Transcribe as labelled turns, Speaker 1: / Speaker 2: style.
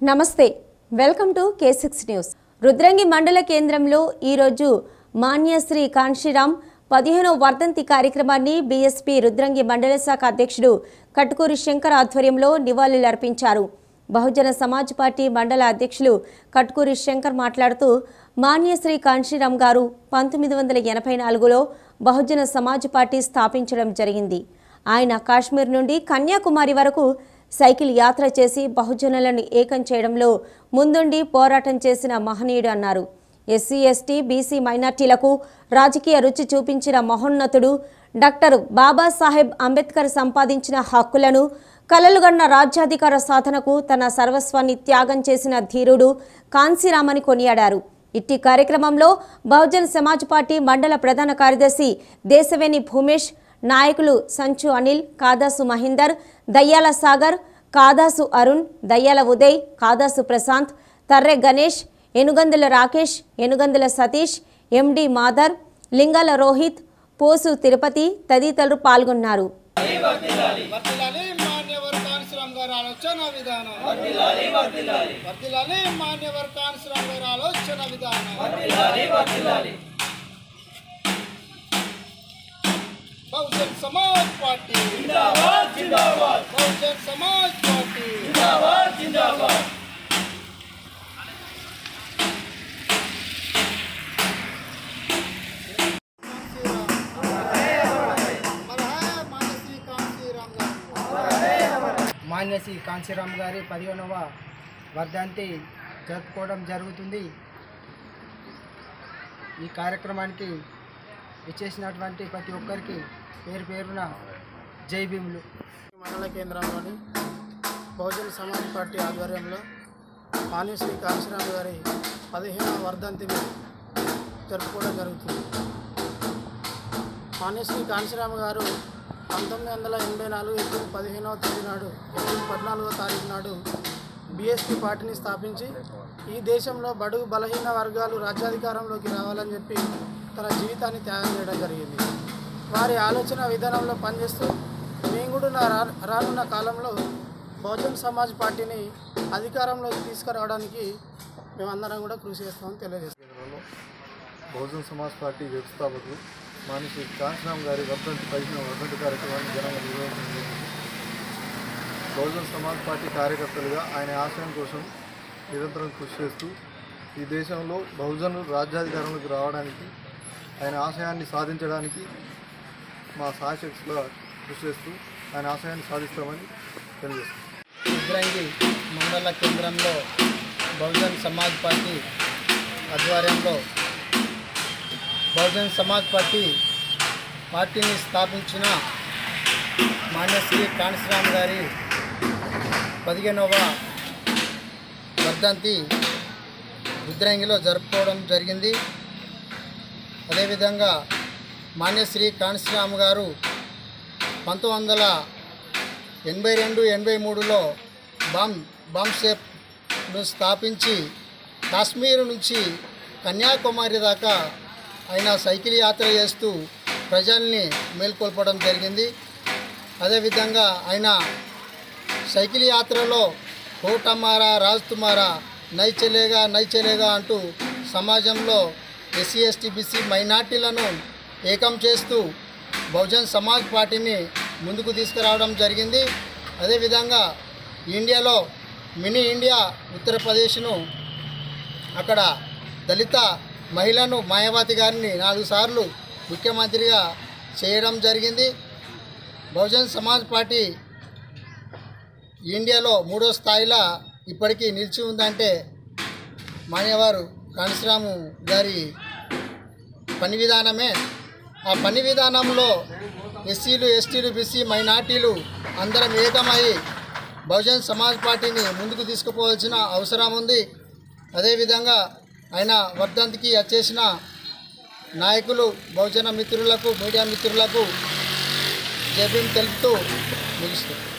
Speaker 1: నమస్తే welcome to K six news Rudrangi మండల కేంద్రంలో ఈరోజు మాన్యశ్రీ కాంశీరామ్ పదిహేనో వర్ధంతి కార్యక్రమాన్ని బీఎస్పీ రుద్రంగి మండల శాఖ అధ్యక్షుడు కట్కూరి శంకర్ ఆధ్వర్యంలో నివాళులర్పించారు బహుజన సమాజ్ పార్టీ మండల అధ్యక్షులు కట్కూరి శంకర్ మాట్లాడుతూ మాన్యశ్రీ కాంశీరామ్ గారు పంతొమ్మిది వందల ఎనభై నాలుగులో బహుజన సమాజ్ పార్టీ స్థాపించడం జరిగింది ఆయన కాశ్మీర్ నుండి కన్యాకుమారి వరకు సైకిల్ యాత్ర చేసి బహుజనులను ఏకం చేయడంలో ముందుండి పోరాటం చేసిన మహనీయుడు అన్నారు ఎస్సీ ఎస్టీ బీసీ మైనార్టీలకు రాజకీయ రుచి చూపించిన మహోన్నతుడు డాక్టర్ బాబాసాహెబ్ అంబేద్కర్ సంపాదించిన హక్కులను కలలుగన్న రాజ్యాధికార సాధనకు తన సర్వస్వాన్ని త్యాగం చేసిన ధీరుడు కాన్సీరామని కొనియాడారు ఇట్టి కార్యక్రమంలో బహుజన్ సమాజ్ పార్టీ మండల ప్రధాన కార్యదర్శి దేశవేణి భూమేష్ నాయకులు సంచు అనిల్ కాదాసు మహేందర్ దయ్యాల సాగర్ కాదాసు అరుణ్ దయ్యాల ఉదయ్ కాదాసు ప్రశాంత్ తర్రె గణేష్ ఎనుగందుల రాకేష్ ఎనుగందుల సతీష్ ఎండి మాదర్ లింగాల రోహిత్ పోసు తిరుపతి తదితరులు పాల్గొన్నారు
Speaker 2: వర్ధిల్లాలి మాన్యవర్ కాన్శ్రామ్ గారి ఆలోచన విధానం వర్ధిల్లాలి మాన్యవర్ కాన్శ్రామ్ గారి ఆలోచన విధానం బహుజన్ సమాజ్ పార్టీ బహుజన్ సమాజ్ పార్టీ మన హై మానసి కాన్శ్రీరామ్ గారు
Speaker 3: మాన్యశ్రీ కాంశీరామ్ గారి పదిహేనవ వర్ధంతి జరుపుకోవడం జరుగుతుంది ఈ కార్యక్రమానికి ఇచ్చేసినటువంటి ప్రతి ఒక్కరికి పేరు పేరున జై భీములు
Speaker 2: మండల కేంద్రంలోని బహుజన సమాజ్ పార్టీ ఆధ్వర్యంలో మాన్యశ్రీ కాశీరామ్ గారి పదిహేనవ వర్ధంతిని జరుపుకోవడం జరుగుతుంది మాన్యశ్రీ కాశీరామ్ గారు పంతొమ్మిది వందల ఎనభై నాలుగు ఏప్రిల్ పదిహేనవ తేదీ నాడు ఏప్రిల్ పద్నాలుగో తారీఖు నాడు బీఎస్పీ పార్టీని స్థాపించి ఈ దేశంలో బడుగు బలహీన వర్గాలు రాజ్యాధికారంలోకి రావాలని చెప్పి తన జీవితాన్ని త్యాగం చేయడం జరిగింది వారి ఆలోచన విధానంలో పనిచేస్తూ మేము కూడా నా రా రానున్న కాలంలో బహుజన్ సమాజ్ పార్టీని అధికారంలోకి తీసుకురావడానికి మేమందరం కూడా కృషి చేస్తామని తెలియజేస్తాం
Speaker 4: కేంద్రంలో బహుజన్ సమాజ్ పార్టీ వ్యవస్థాపకులు మానిశ్రీ కాంచరామ్ గారి వర్ధంతి పదిహేను వర్ధంతి కార్యక్రమాన్ని ఘనంగా నిర్వహించడం జరిగింది బహుజన్ సమాజ్ పార్టీ కార్యకర్తలుగా ఆయన ఆశయం కోసం నిరంతరం కృషి చేస్తూ ఈ దేశంలో బహుజనులు రాజ్యాధికారంలోకి రావడానికి ఆయన ఆశయాన్ని సాధించడానికి మా సాయశక్తుల కృషి చేస్తూ ఆయన ఆశయాన్ని సాధిస్తామని తెలియజేస్తాం
Speaker 2: రుద్రంగి మండల కేంద్రంలో బహుజన్ సమాజ్ పార్టీ ఆధ్వర్యంలో బహుజన్ సమాజ్ పార్టీ పార్టీని స్థాపించిన మాన్యశ్రీ కాణశ్రామ్ గారి పదిహేనవ వర్ధంతి రుద్రంగిలో జరుపుకోవడం జరిగింది అదేవిధంగా మాన్యశ్రీ కాణశ్రామ్ గారు పంతొమ్మిది వందల ఎనభై రెండు ఎనభై మూడులో బాంబ్ బాంబ్ షేప్ను స్థాపించి కాశ్మీర్ నుంచి కన్యాకుమారి దాకా ఆయన సైకిల్ యాత్ర చేస్తూ ప్రజల్ని మేల్కొల్పడం జరిగింది అదేవిధంగా ఆయన సైకిల్ యాత్రలో కోటమారా రాజ్ తుమారా నై చెలేగా నై చెలేగా అంటూ సమాజంలో ఎస్సీ ఎస్టీ బీసీ మైనార్టీలను ఏకం చేస్తూ బహుజన్ సమాజ్ పార్టీని ముందుకు తీసుకురావడం జరిగింది అదేవిధంగా ఇండియాలో మినీ ఇండియా ఉత్తరప్రదేశ్ను అక్కడ దళిత మహిళను మాయావతి గారిని నాలుగు సార్లు ముఖ్యమంత్రిగా చేయడం జరిగింది బహుజన్ సమాజ్ పార్టీ ఇండియాలో మూడో స్థాయిలో ఇప్పటికీ నిలిచి ఉందంటే మాన్యవారు కాణిశ్రాము గారి పని విధానమే ఆ పని విధానంలో ఎస్సీలు ఎస్టీలు బీసీ మైనార్టీలు అందరం ఏకమై బహుజన్ సమాజ్ పార్టీని ముందుకు తీసుకుపోవాల్సిన అవసరం ఉంది అదేవిధంగా ఆయన వర్ధంతికి వచ్చేసిన నాయకులు బహుజన మిత్రులకు మీడియా మిత్రులకు జైభీం తెలుపుతూ ముగిస్తుంది